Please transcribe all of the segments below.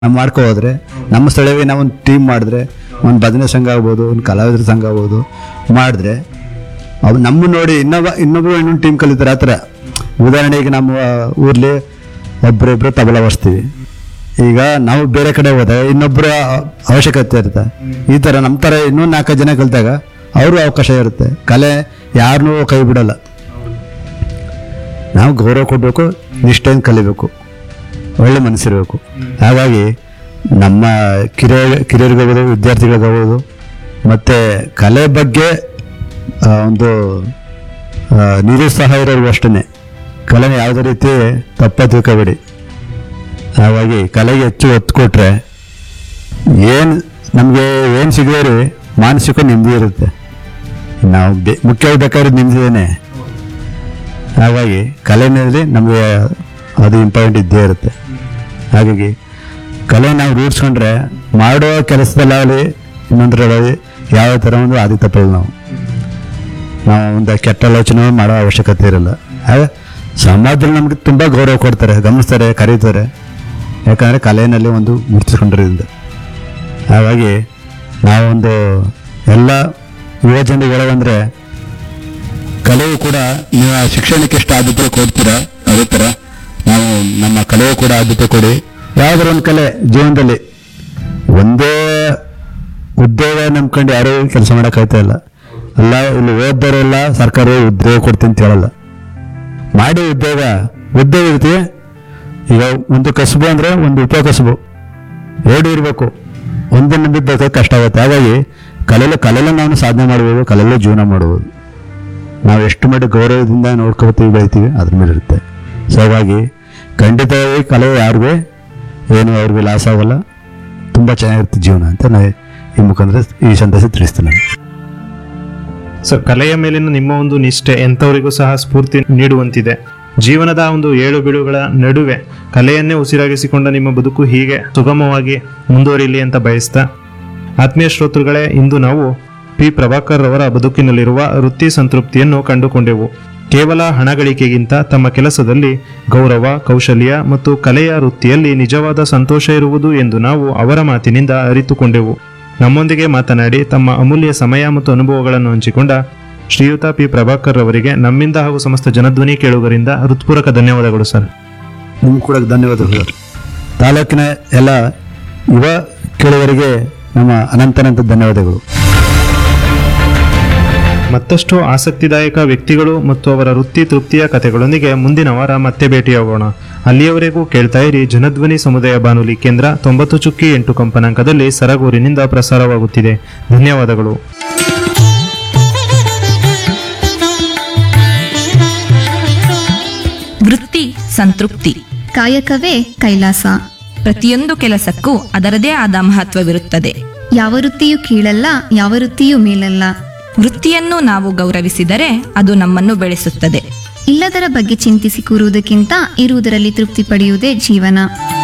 ನಾವು ಮಾಡ್ಕೊ ಹೋದ್ರೆ ನಮ್ಮ ಸ್ಥಳೀಯ ನಾವು ಒಂದು ಟೀಮ್ ಮಾಡಿದ್ರೆ ಒಂದು ಭಜನೆ ಸಂಘ ಆಗ್ಬೋದು ಒಂದು ಕಲಾವಿದರ ಸಂಘ ಆಗ್ಬೋದು ಮಾಡಿದ್ರೆ ಅವು ನಮ್ಮ ನೋಡಿ ಇನ್ನೊಬ್ಬ ಇನ್ನೊಬ್ರು ಇನ್ನೊಂದು ಟೀಮ್ ಕಲಿತಾರೆ ಆ ಥರ ಉದಾಹರಣೆಗೆ ನಮ್ಮ ಊರ್ಲಿ ಒಬ್ಬರಿಬ್ಬರು ತಬಲ ಬರ್ಸ್ತೀವಿ ಈಗ ನಾವು ಬೇರೆ ಕಡೆ ಹೋದಾಗ ಇನ್ನೊಬ್ಬರ ಅವಶ್ಯಕತೆ ಇರುತ್ತೆ ಈ ಥರ ನಮ್ಮ ಥರ ಇನ್ನೂ ನಾಲ್ಕು ಜನ ಕಲಿತಾಗ ಅವರು ಅವಕಾಶ ಇರುತ್ತೆ ಕಲೆ ಯಾರನ್ನೂ ಕೈ ಬಿಡಲ್ಲ ನಾವು ಗೌರವ ಕೊಡಬೇಕು ನಿಷ್ಠೆಯಿಂದ ಕಲಿಬೇಕು ಒಳ್ಳೆ ಮನಸ್ಸಿರಬೇಕು ಹಾಗಾಗಿ ನಮ್ಮ ಕಿರಿಯ ಕಿರಿಯರಿಗಾಗ್ಬೋದು ವಿದ್ಯಾರ್ಥಿಗಳಿಗಾಗ್ಬೋದು ಮತ್ತು ಕಲೆ ಬಗ್ಗೆ ಆ, ಒಂದು ಆ, ನಿರುತ್ಸಾಹ ಇರೋರ್ಗು ಅಷ್ಟೇ ಕಲೆನ ಯಾವುದೇ ರೀತಿ ತಪ್ಪ ತಿಳ್ಕೊಬೇಡಿ ಹಾಗಾಗಿ ಕಲೆಗೆ ಹೆಚ್ಚು ಒತ್ತು ಕೊಟ್ಟರೆ ಏನು ನಮಗೆ ಏನು ಸಿಗೋರಿ ಮಾನಸಿಕ ನೆಮ್ಮದಿ ಇರುತ್ತೆ ನಾವು ಬೆ ಮುಖ್ಯವಾಗಿ ಬೇಕಾದ್ರೆ ನೆಮ್ಮದಿನೇ ಹಾಗಾಗಿ ಕಲೆನಲ್ಲಿ ನಮಗೆ ಅದು ಇಂಪಾರ್ಟೆಂಟ್ ಇದ್ದೇ ಇರುತ್ತೆ ಹಾಗಾಗಿ ಕಲೆ ನಾವು ರೂಢಿಸ್ಕೊಂಡ್ರೆ ಮಾಡೋ ಕೆಲಸದಲ್ಲಾಗಲಿ ಇನ್ನೊಂದರಲ್ಲಿ ಯಾವ ಥರ ಒಂದು ಆದಿ ತಪ್ಪಲ್ಲ ನಾವು ನಾವು ಒಂದು ಕೆಟ್ಟ ಆಲೋಚನೆ ಮಾಡೋ ಅವಶ್ಯಕತೆ ಇರಲ್ಲ ಆಗ ಸಮಾಜದಲ್ಲಿ ನಮಗೆ ತುಂಬ ಗೌರವ ಕೊಡ್ತಾರೆ ಗಮನಿಸ್ತಾರೆ ಕರೀತಾರೆ ಯಾಕಂದರೆ ಕಲೆಯಲ್ಲಿ ಒಂದು ಗುರುತಿಸ್ಕೊಂಡಿರೋದ್ರಿಂದ ಹಾಗಾಗಿ ನಾವೊಂದು ಎಲ್ಲ ಯುವ ಜನರಿಗೆ ಹೇಳೋದಂದ್ರೆ ಕಲೆಯು ಕೂಡ ನೀವು ಆ ಶಿಕ್ಷಣಕ್ಕೆ ಎಷ್ಟು ಆದ್ಯತೆ ಕೊಡ್ತೀರಾ ಅದೇ ಥರ ನಾವು ನಮ್ಮ ಕಲೆಯು ಕೂಡ ಆದ್ಯತೆ ಕೊಡಿ ಯಾವ್ದಾರ ಒಂದು ಕಲೆ ಜೀವನದಲ್ಲಿ ಒಂದೇ ಉದ್ಯೋಗ ನಂಬ್ಕೊಂಡು ಯಾರೂ ಕೆಲಸ ಮಾಡೋಕ್ಕಾಗ್ತಾ ಇಲ್ಲ ಅಲ್ಲ ಇಲ್ಲಿ ಓದ್ದವರೆಲ್ಲ ಸರ್ಕಾರಿ ಉದ್ಯೋಗ ಕೊಡ್ತೀನಿ ಅಂತ ಹೇಳಲ್ಲ ಮಾಡಿ ಉದ್ಯೋಗ ಉದ್ಯೋಗ ಇರ್ತೀವಿ ಈಗ ಒಂದು ಕಸಬು ಅಂದರೆ ಒಂದು ಉಪಕಸಬು ಎರಡು ಇರಬೇಕು ಒಂದನ್ನು ಬಿದ್ದಕ್ಕೆ ಕಷ್ಟ ಆಗುತ್ತೆ ಹಾಗಾಗಿ ಕಲೆಯಲ್ಲೂ ಕಲೆಯಲ್ಲೂ ನಾವು ಸಾಧನೆ ಮಾಡ್ಬೋದು ಕಲೆಯಲ್ಲೂ ಜೀವನ ಮಾಡ್ಬೋದು ನಾವು ಎಷ್ಟು ಮಟ್ಟಿಗೆ ಗೌರವದಿಂದ ನೋಡ್ಕೊತೀವಿ ಬೆಳಿತೀವಿ ಅದ್ರ ಮೇಲೆ ಇರುತ್ತೆ ಸೊ ಹಾಗಾಗಿ ಖಂಡಿತವಾಗಿ ಕಲೆ ಯಾರಿಗೂ ಏನು ಅವ್ರಿಗೆ ಲಾಸ್ ಆಗಲ್ಲ ತುಂಬ ಚೆನ್ನಾಗಿರುತ್ತೆ ಜೀವನ ಅಂತ ನಾ ಈ ಮುಖಾಂತರ ಈ ಸಂದೇಶ ತಿಳಿಸ್ತೀನಿ ನಾನು ಸೊ ಕಲೆಯ ಮೇಲಿನ ನಿಮ್ಮ ಒಂದು ನಿಷ್ಠೆ ಎಂಥವರಿಗೂ ಸಹ ಸ್ಫೂರ್ತಿ ನೀಡುವಂತಿದೆ ಜೀವನದ ಒಂದು ಏಳು ಬೀಳುಗಳ ನಡುವೆ ಕಲೆಯನ್ನೇ ಉಸಿರಾಗಿಸಿಕೊಂಡ ನಿಮ್ಮ ಬದುಕು ಹೀಗೆ ಸುಗಮವಾಗಿ ಮುಂದುವರಿಯಲಿ ಅಂತ ಬಯಸ್ತಾ ಆತ್ಮೀಯ ಶ್ರೋತೃಗಳೇ ಇಂದು ನಾವು ಪಿ ಪ್ರಭಾಕರ್ ಅವರ ಬದುಕಿನಲ್ಲಿರುವ ವೃತ್ತಿ ಸಂತೃಪ್ತಿಯನ್ನು ಕಂಡುಕೊಂಡೆವು ಕೇವಲ ಹಣ ಗಳಿಕೆಗಿಂತ ತಮ್ಮ ಕೆಲಸದಲ್ಲಿ ಗೌರವ ಕೌಶಲ್ಯ ಮತ್ತು ಕಲೆಯ ವೃತ್ತಿಯಲ್ಲಿ ನಿಜವಾದ ಸಂತೋಷ ಇರುವುದು ಎಂದು ನಾವು ಅವರ ಮಾತಿನಿಂದ ಅರಿತುಕೊಂಡೆವು ನಮ್ಮೊಂದಿಗೆ ಮಾತನಾಡಿ ತಮ್ಮ ಅಮೂಲ್ಯ ಸಮಯ ಮತ್ತು ಅನುಭವಗಳನ್ನು ಹಂಚಿಕೊಂಡ ಶ್ರೀಯುತ ಪಿ ಪ್ರಭಾಕರ್ ಅವರಿಗೆ ನಮ್ಮಿಂದ ಹಾಗೂ ಸಮಸ್ತ ಜನಧ್ವನಿ ಕೇಳುಗರಿಂದ ಹೃತ್ಪೂರ್ವಕ ಧನ್ಯವಾದಗಳು ಸರ್ ನಿಮ್ಗೆ ಕೂಡ ಧನ್ಯವಾದಗಳು ತಾಲೂಕಿನ ಎಲ್ಲ ಯುವ ಕೇಳುವರಿಗೆ ನಮ್ಮ ಅನಂತನಂತ ಧನ್ಯವಾದಗಳು ಮತ್ತಷ್ಟು ಆಸಕ್ತಿದಾಯಕ ವ್ಯಕ್ತಿಗಳು ಮತ್ತು ಅವರ ವೃತ್ತಿ ತೃಪ್ತಿಯ ಕಥೆಗಳೊಂದಿಗೆ ಮುಂದಿನ ವಾರ ಮತ್ತೆ ಭೇಟಿಯಾಗೋಣ ಅಲ್ಲಿಯವರೆಗೂ ಕೇಳ್ತಾ ಇರಿ ಜನಧ್ವನಿ ಸಮುದಾಯ ಬಾನುಲಿ ಕೇಂದ್ರ ತೊಂಬತ್ತು ಚುಕ್ಕಿ ಎಂಟು ಕಂಪನಾಂಕದಲ್ಲಿ ಸರಗೂರಿನಿಂದ ಪ್ರಸಾರವಾಗುತ್ತಿದೆ ಧನ್ಯವಾದಗಳು ವೃತ್ತಿ ಸಂತೃಪ್ತಿ ಕಾಯಕವೇ ಕೈಲಾಸ ಪ್ರತಿಯೊಂದು ಕೆಲಸಕ್ಕೂ ಅದರದೇ ಆದ ಮಹತ್ವವಿರುತ್ತದೆ ಯಾವ ವೃತ್ತಿಯೂ ಕೀಳಲ್ಲ ಯಾವ ವೃತ್ತಿಯೂ ಮೇಲಲ್ಲ ವೃತ್ತಿಯನ್ನು ನಾವು ಗೌರವಿಸಿದರೆ ಅದು ನಮ್ಮನ್ನು ಬೆಳೆಸುತ್ತದೆ ಇಲ್ಲದರ ಬಗ್ಗೆ ಚಿಂತಿಸಿ ಕೂರುವುದಕ್ಕಿಂತ ಇರುವುದರಲ್ಲಿ ತೃಪ್ತಿ ಪಡೆಯುವುದೇ ಜೀವನ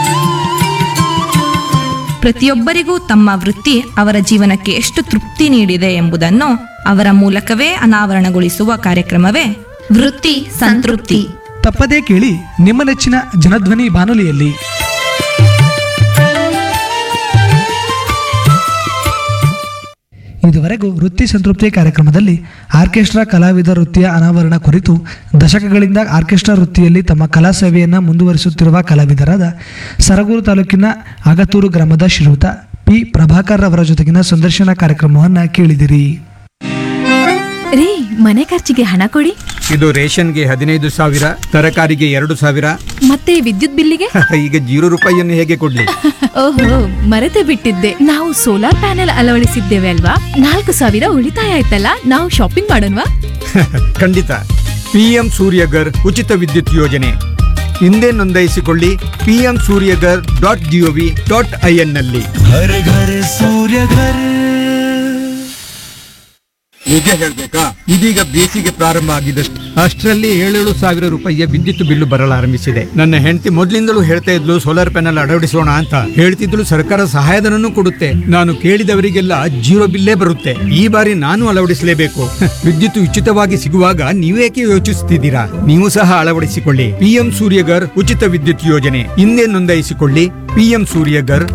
ಪ್ರತಿಯೊಬ್ಬರಿಗೂ ತಮ್ಮ ವೃತ್ತಿ ಅವರ ಜೀವನಕ್ಕೆ ಎಷ್ಟು ತೃಪ್ತಿ ನೀಡಿದೆ ಎಂಬುದನ್ನು ಅವರ ಮೂಲಕವೇ ಅನಾವರಣಗೊಳಿಸುವ ಕಾರ್ಯಕ್ರಮವೇ ವೃತ್ತಿ ಸಂತೃಪ್ತಿ ತಪ್ಪದೇ ಕೇಳಿ ನಿಮ್ಮ ನೆಚ್ಚಿನ ಜನಧ್ವನಿ ಬಾನುಲಿಯಲ್ಲಿ ಇದುವರೆಗೂ ವೃತ್ತಿ ಸಂತೃಪ್ತಿ ಕಾರ್ಯಕ್ರಮದಲ್ಲಿ ಆರ್ಕೆಸ್ಟ್ರಾ ಕಲಾವಿದ ವೃತ್ತಿಯ ಅನಾವರಣ ಕುರಿತು ದಶಕಗಳಿಂದ ಆರ್ಕೆಸ್ಟ್ರಾ ವೃತ್ತಿಯಲ್ಲಿ ತಮ್ಮ ಕಲಾ ಸೇವೆಯನ್ನು ಮುಂದುವರಿಸುತ್ತಿರುವ ಕಲಾವಿದರಾದ ಸರಗೂರು ತಾಲೂಕಿನ ಆಗತೂರು ಗ್ರಾಮದ ಶ್ರೀಯುತ ಪಿ ಪ್ರಭಾಕರ್ ಅವರ ಜೊತೆಗಿನ ಸಂದರ್ಶನ ಕಾರ್ಯಕ್ರಮವನ್ನು ಕೇಳಿದಿರಿ ರೀ ಮನೆ ಖರ್ಚಿಗೆ ಹಣ ಕೊಡಿ ಇದು ರೇಷನ್ಗೆ ಹದಿನೈದು ಸಾವಿರ ತರಕಾರಿಗೆ ಎರಡು ಸಾವಿರ ಮತ್ತೆ ವಿದ್ಯುತ್ ಬಿಲ್ಲಿಗೆ ಈಗ ಜೀರೋ ರೂಪಾಯಿಯನ್ನು ಹೇಗೆ ಕೊಡ್ಲಿ ಓಹೋ ಮರೆತೇ ಬಿಟ್ಟಿದ್ದೆ ನಾವು ಸೋಲಾರ್ ಪ್ಯಾನೆಲ್ ಅಳವಡಿಸಿದ್ದೇವೆ ಅಲ್ವಾ ನಾಲ್ಕು ಸಾವಿರ ಉಳಿತಾಯ ಆಯ್ತಲ್ಲ ನಾವು ಶಾಪಿಂಗ್ ಮಾಡೋಣವಾ ಖಂಡಿತ ಪಿಎಂ ಸೂರ್ಯಗರ್ ಉಚಿತ ವಿದ್ಯುತ್ ಯೋಜನೆ ಹಿಂದೆ ನೋಂದಾಯಿಸಿಕೊಳ್ಳಿ PM Suryaghar dot G O V dot I N ನಲ್ಲಿ ನಿಜ ಹೇಳ್ಬೇಕಾ ಇದೀಗ ಬೇಸಿಗೆ ಪ್ರಾರಂಭ ಆಗಿದಷ್ಟು ಅಷ್ಟರಲ್ಲಿ ಏಳೇಳು ಸಾವಿರ ರೂಪಾಯಿಯ ವಿದ್ಯುತ್ ಬಿಲ್ಲು ಬರಲಾರಂಭಿಸಿದೆ ನನ್ನ ಹೆಂಡತಿ ಮೊದ್ಲಿಂದಲೂ ಹೇಳ್ತಾ ಇದ್ಲು ಸೋಲಾರ್ ಪ್ಯಾನೆಲ್ ಅಳವಡಿಸೋಣ ಅಂತ ಹೇಳ್ತಿದ್ಲು ಸರ್ಕಾರ ಸಹಾಯಧನನೂ ಕೊಡುತ್ತೆ ನಾನು ಕೇಳಿದವರಿಗೆಲ್ಲ ಜೀರೋ ಬಿಲ್ಲೇ ಬರುತ್ತೆ ಈ ಬಾರಿ ನಾನು ಅಳವಡಿಸಲೇಬೇಕು ವಿದ್ಯುತ್ ಉಚಿತವಾಗಿ ಸಿಗುವಾಗ ನೀವೇಕೆ ಯೋಚಿಸುತ್ತಿದ್ದೀರಾ ನೀವು ಸಹ ಅಳವಡಿಸಿಕೊಳ್ಳಿ ಪಿಎಂ ಸೂರ್ಯಗರ್ ಉಚಿತ ವಿದ್ಯುತ್ ಯೋಜನೆ ಹಿಂದೆ ನೋಂದಾಯಿಸಿಕೊಳ್ಳಿ ಪಿಎಂ ಸೂರ್ಯಗರ್